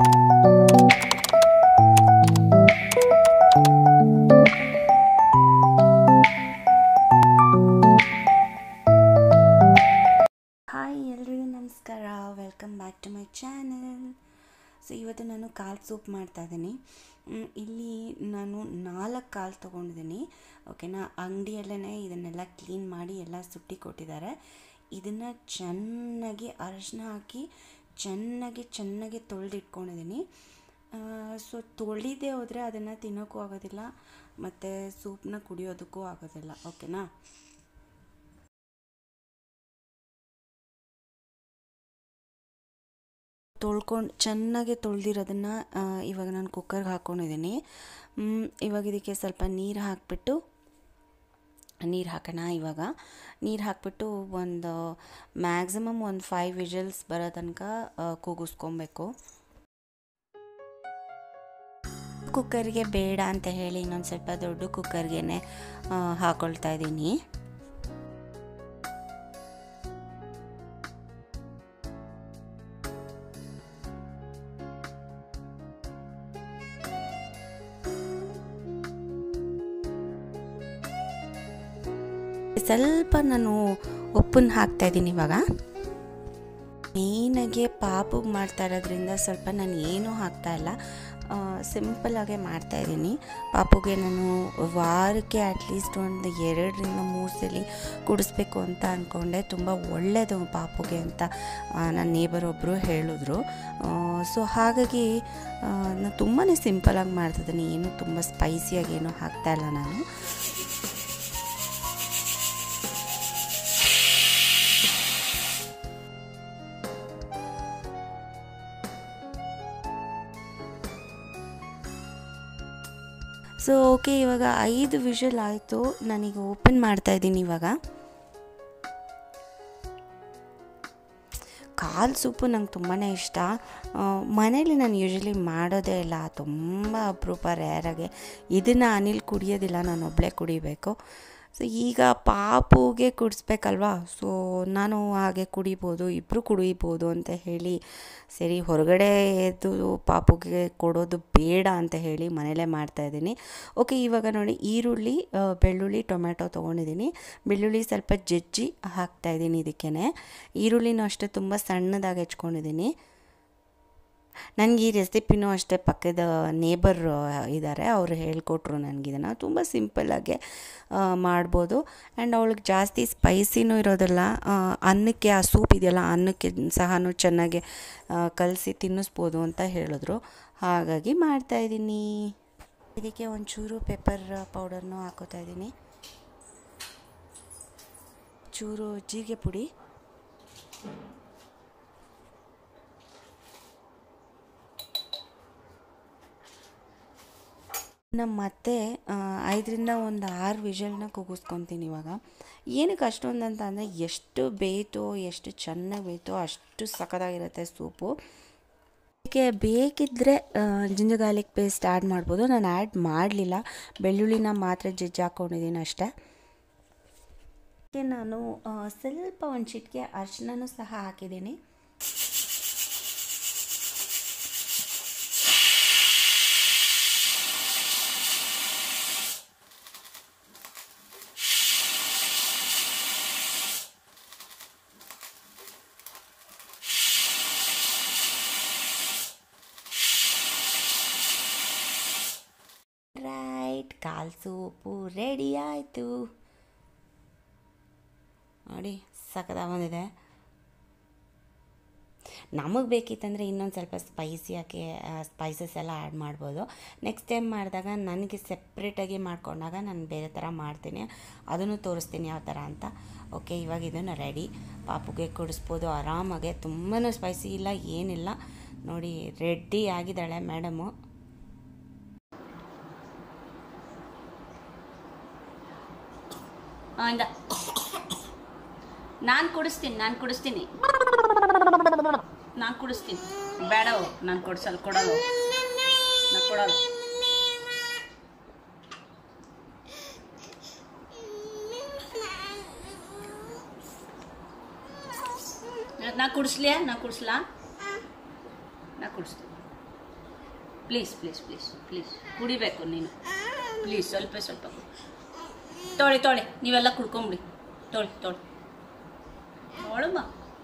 Hi ಎಲ್ರಿಗೂ ನಮಸ್ಕಾರ welcome back to my channel so ಇವತ್ತು ನಾನು ಕಾಲು ಸೂಪ್ ಮಾಡ್ತಾ ಇದ್ದೀನಿ ಮ್, ಇಲ್ಲಿ ನಾನು ನಾಲ್ಕು ಕಾಲು ತೊಗೊಂಡಿದ್ದೀನಿ ಓಕೆನಾ ಅಂಗಡಿಯಲ್ಲೇ ಇದನ್ನೆಲ್ಲ ಕ್ಲೀನ್ ಮಾಡಿ ಎಲ್ಲ ಸುಟ್ಟಿ ಕೊಟ್ಟಿದ್ದಾರೆ ಇದನ್ನು ಚೆನ್ನಾಗಿ ಅರಶಿನ ಹಾಕಿ ಚೆನ್ನಾಗಿ ಚೆನ್ನಾಗಿ ತೊಳೆದಿಟ್ಕೊಂಡಿದ್ದೀನಿ ಸೊ ತೊಳಿದೇ ಹೋದರೆ ಅದನ್ನು ತಿನ್ನೋಕ್ಕೂ ಆಗೋದಿಲ್ಲ ಮತ್ತು ಸೂಪ್ನ ಕುಡಿಯೋದಕ್ಕೂ ಆಗೋದಿಲ್ಲ ಓಕೆನಾ ತೊಳ್ಕೊಂಡು ಚೆನ್ನಾಗಿ ತೊಳೆದಿರೋದನ್ನು ಇವಾಗ ನಾನು ಕುಕ್ಕರ್ಗೆ ಹಾಕ್ಕೊಂಡಿದ್ದೀನಿ ಮ್, ಇವಾಗ ಇದಕ್ಕೆ ಸ್ವಲ್ಪ ನೀರು ಹಾಕಿಬಿಟ್ಟು ನೀರು ಹಾಕೋಣ ಇವಾಗ ನೀರು ಹಾಕ್ಬಿಟ್ಟು ಒಂದು ಮ್ಯಾಕ್ಸಿಮಮ್ ಒಂದು ಫೈವ್ ವಿಜಲ್ಸ್ ಬರೋ ತನಕ ಆ, ಕೂಗಿಸ್ಕೊಬೇಕು ಕುಕ್ಕರ್ಗೆ ಬೇಡ ಅಂತ ಹೇಳಿ ಇನ್ನೊಂದು ಸ್ವಲ್ಪ ದೊಡ್ಡ ಕುಕ್ಕರ್ಗೆ ಹಾಕೊಳ್ತಾ ಇದ್ದೀನಿ ಸ್ವಲ್ಪ ನಾನು ಉಪ್ಪನ್ನು ಹಾಕ್ತಾ ಇದ್ದೀನಿ ಇವಾಗ ಮೇಯ್ನಾಗೆ ಪಾಪುಗೆ ಮಾಡ್ತಾ ಇರೋದ್ರಿಂದ ಸ್ವಲ್ಪ ನಾನು ಏನೂ ಹಾಕ್ತಾ ಇಲ್ಲ ಸಿಂಪಲಾಗೆ ಮಾಡ್ತಾ ಇದ್ದೀನಿ ಪಾಪುಗೆ ನಾನು ವಾರಕ್ಕೆ ಅಟ್ಲೀಸ್ಟ್ ಒಂದು ಎರಡರಿಂದ ಮೂರು ಸಲ ಕುಡಿಸ್ಬೇಕು ಅಂತ ಅಂದ್ಕೊಂಡೆ ತುಂಬ ಒಳ್ಳೆಯದು ಪಾಪುಗೆ ಅಂತ ನನ್ನ ನೇಬರ್ ಒಬ್ಬರು ಹೇಳಿದ್ರು ಸೊ ಹಾಗಾಗಿ ನಾನು ತುಂಬಾ ಸಿಂಪಲಾಗಿ ಮಾಡ್ತಿದ್ದೀನಿ ಏನು ತುಂಬ ಸ್ಪೈಸಿಯಾಗಿ ಏನೂ ಹಾಕ್ತಾ ಇಲ್ಲ ನಾನು ಸೊ ಓಕೆ ಇವಾಗ ಐದು ವಿಷಲ್ ಆಯಿತು ನಾನೀಗ ಓಪನ್ ಮಾಡ್ತಾ ಇದ್ದೀನಿ ಇವಾಗ ಕಾಲು ಸೂಪು ನಂಗೆ ತುಂಬಾ ಇಷ್ಟ ಮನೇಲಿ ನಾನು ಯೂಶ್ವಲಿ ಮಾಡೋದೇ ಇಲ್ಲ ತುಂಬ ಅಪರೂಪ ರೇರಾಗೆ ಇದನ್ನು ಅನಿಲ್ ಕುಡಿಯೋದಿಲ್ಲ ನಾನು ಒಬ್ಬಳೇ ಕುಡಿಬೇಕು ಸೊ ಈಗ ಪಾಪುಗೆ ಕುಡಿಸ್ಬೇಕಲ್ವಾ ಸೊ ನಾನು ಹಾಗೆ ಕುಡಿಬೋದು ಇಬ್ಬರು ಕುಡಿಬೋದು ಅಂತ ಹೇಳಿ ಸರಿ ಹೊರಗಡೆ ಎದ್ದು ಪಾಪುಗೆ ಕೊಡೋದು ಬೇಡ ಅಂತ ಹೇಳಿ ಮನೇಲೇ ಮಾಡ್ತಾಯಿದ್ದೀನಿ ಓಕೆ ಇವಾಗ ನೋಡಿ ಈರುಳ್ಳಿ ಆ, ಬೆಳ್ಳುಳ್ಳಿ ಟೊಮೆಟೊ ತೊಗೊಂಡಿದ್ದೀನಿ ಬೆಳ್ಳುಳ್ಳಿ ಸ್ವಲ್ಪ ಜಜ್ಜಿ ಹಾಕ್ತಾಯಿದ್ದೀನಿ ಇದಕ್ಕೇ ಈರುಳ್ಳಿನೂ ಅಷ್ಟೇ ತುಂಬ ಸಣ್ಣದಾಗಿ ಹೆಚ್ಕೊಂಡಿದ್ದೀನಿ ನನಗೆ ಈ ರೆಸಿಪಿನೂ ಅಷ್ಟೇ ಪಕ್ಕದ ನೇಬರ್ ಇದ್ದಾರೆ ಅವರು ಹೇಳ್ಕೊಟ್ರು ನನಗಿದನ್ನು ತುಂಬ ಸಿಂಪಲ್ಲಾಗೆ ಮಾಡ್ಬೋದು ಆ್ಯಂಡ್ ಅವಳಿಗೆ ಜಾಸ್ತಿ ಸ್ಪೈಸಿನೂ ಇರೋದಿಲ್ಲ ಆ, ಅನ್ನಕ್ಕೆ ಆ ಸೂಪ್ ಇದೆಯಲ್ಲ ಅನ್ನಕ್ಕೆ ಸಹ ಚೆನ್ನಾಗಿ ಕಲಸಿ ತಿನ್ನಿಸ್ಬೋದು ಅಂತ ಹೇಳಿದ್ರು ಹಾಗಾಗಿ ಮಾಡ್ತಾಯಿದ್ದೀನಿ ಇದಕ್ಕೆ ಒಂಚೂರು ಪೆಪ್ಪರ್ ಪೌಡರ್ನು ಹಾಕೋತಾ ಇದ್ದೀನಿ ಚೂರು ಜೀರಿಗೆ ಪುಡಿ ನಮ್ಮ ಮತ್ತೆ ಆ, ಐದರಿಂದ ಒಂದು ಆರು ವಿಷಲ್ನ ಕೂಗಿಸ್ಕೊತೀನಿ ಇವಾಗ ಏನಕ್ಕೆ ಅಷ್ಟೊಂದು ಅಂತ ಅಂದರೆ ಎಷ್ಟು ಬೇಯ್ತೋ ಎಷ್ಟು ಚೆನ್ನಾಗಿ ಬೇಯ್ತೋ ಅಷ್ಟು ಸಖತ್ತಾಗಿರುತ್ತೆ ಸೂಪು ಇದಕ್ಕೆ ಬೇಕಿದ್ದರೆ ಜಿಂಜರ್ ಗಾರ್ಲಿಕ್ ಪೇಸ್ಟ್ ಆ್ಯಡ್ ಮಾಡ್ಬೋದು ನಾನು ಆ್ಯಡ್ ಮಾಡಲಿಲ್ಲ ಬೆಳ್ಳುಳ್ಳಿನ ಮಾತ್ರ ಜಜ್ಜಿ ಹಾಕ್ಕೊಂಡಿದ್ದೀನಿ ಅಷ್ಟೇ ಇದಕ್ಕೆ ನಾನು ಆ, ಸ್ವಲ್ಪ ಒಂದು ಚಿಟಿಕೆ ಅರಿಶಿನೂ ಸಹ ಹಾಕಿದ್ದೀನಿ ರೈಟ್ ಕಾಲ್ ಸೂಪು ರೆಡಿ ಆಯಿತು ನೋಡಿ ಸಖತ್ತಾಗಿ ಬಂದಿದೆ ನಮಗೆ ಬೇಕಿತ್ತಂದರೆ ಇನ್ನೊಂದು ಸ್ವಲ್ಪ ಸ್ಪೈಸಿಯಾಗಿ ಸ್ಪೈಸಸ್ ಎಲ್ಲ ಆ್ಯಡ್ ಮಾಡ್ಬೋದು ನೆಕ್ಸ್ಟ್ ಟೈಮ್ ಮಾಡಿದಾಗ ನನಗೆ ಸೆಪ್ರೇಟಾಗಿ ಮಾಡ್ಕೊಂಡಾಗ ನಾನು ಬೇರೆ ಥರ ಮಾಡ್ತೀನಿ ಅದನ್ನು ತೋರಿಸ್ತೀನಿ ಯಾವ ಥರ ಅಂತ ಓಕೆ ಇವಾಗ ಇದನ್ನು ರೆಡಿ ಪಾಪುಗೆ ಕುಡಿಸ್ಬೋದು ಆರಾಮಾಗೆ ತುಂಬಾ ಸ್ಪೈಸಿ ಇಲ್ಲ ಏನಿಲ್ಲ ನೋಡಿ ರೆಡಿ ಆಗಿದ್ದಾಳೆ ಮೇಡಮು ಇಂದ ನಾನು ಕುಡಿಸ್ತೀನಿ ನಾನು ಕುಡಿಸ್ತೀನಿ ನಾನು ಕುಡಿಸ್ತೀನಿ ಬೇಡ ನಾನು ಕೊಡ್ಸಲ್ಲ ಕೊಡಲ್ಲ ನಾನು ಕೊಡಲ್ಲ ನಾ ಕುಡಿಸ್ಲಿಯಾ ನಾ ಕುಡಿಸ್ಲಾ ನಾ ಕುಡಿಸ್ತೀನಿ ಪ್ಲೀಸ್ ಪ್ಲೀಸ್ ಪ್ಲೀಸ್ ಪ್ಲೀಸ್ ಕುಡಿಬೇಕು ನೀನು ಪ್ಲೀಸ್ ಸ್ವಲ್ಪ ಸ್ವಲ್ಪ ಕುಡಿ. ತೊಳಿ ತೊಳಿ ನೀವೆಲ್ಲ ಕುಡ್ಕೊಂಬಿಡಿ ತೊಳಿ ತೊಳಿ ತೊಳಮ್ಮ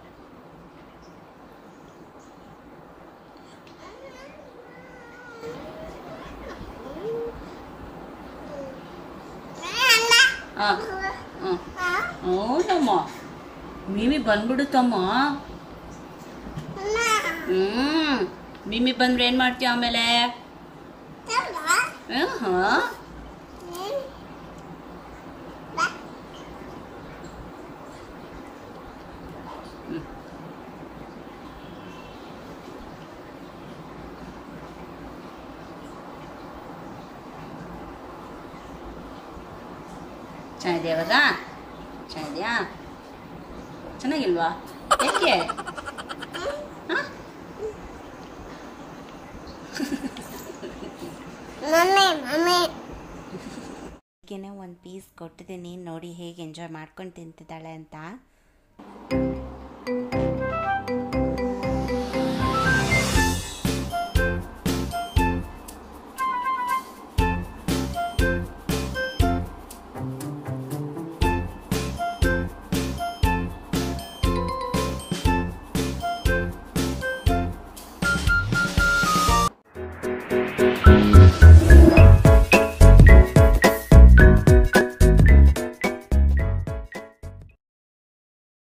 ಹಾಂ ಹಾಂ ಹೌದಮ್ಮ ಮಿಮಿ ಬಂದ್ಬಿಡುತ್ತಮ್ಮ ಹ್ಞೂ ಮಿಮಿ ಬಂದ್ರೆ ಏನು ಮಾಡ್ತೀಯ ಆಮೇಲೆ ಹಾಂ ಚೆನ್ನಾಗಿದೆಯಾ ಇವಾಗ ಚೆನ್ನಾಗಿದೆಯಾ ಚೆನ್ನಾಗಿಲ್ವಾ ಯಾಕೆ ಹಾಂ ಈಗೇನೆ ಒಂದು ಪೀಸ್ ಕೊಟ್ಟಿದ್ದೀನಿ ನೋಡಿ ಹೇಗೆ ಎಂಜಾಯ್ ಮಾಡ್ಕೊಂಡು ತಿಂತಿದ್ದಾಳೆ ಅಂತ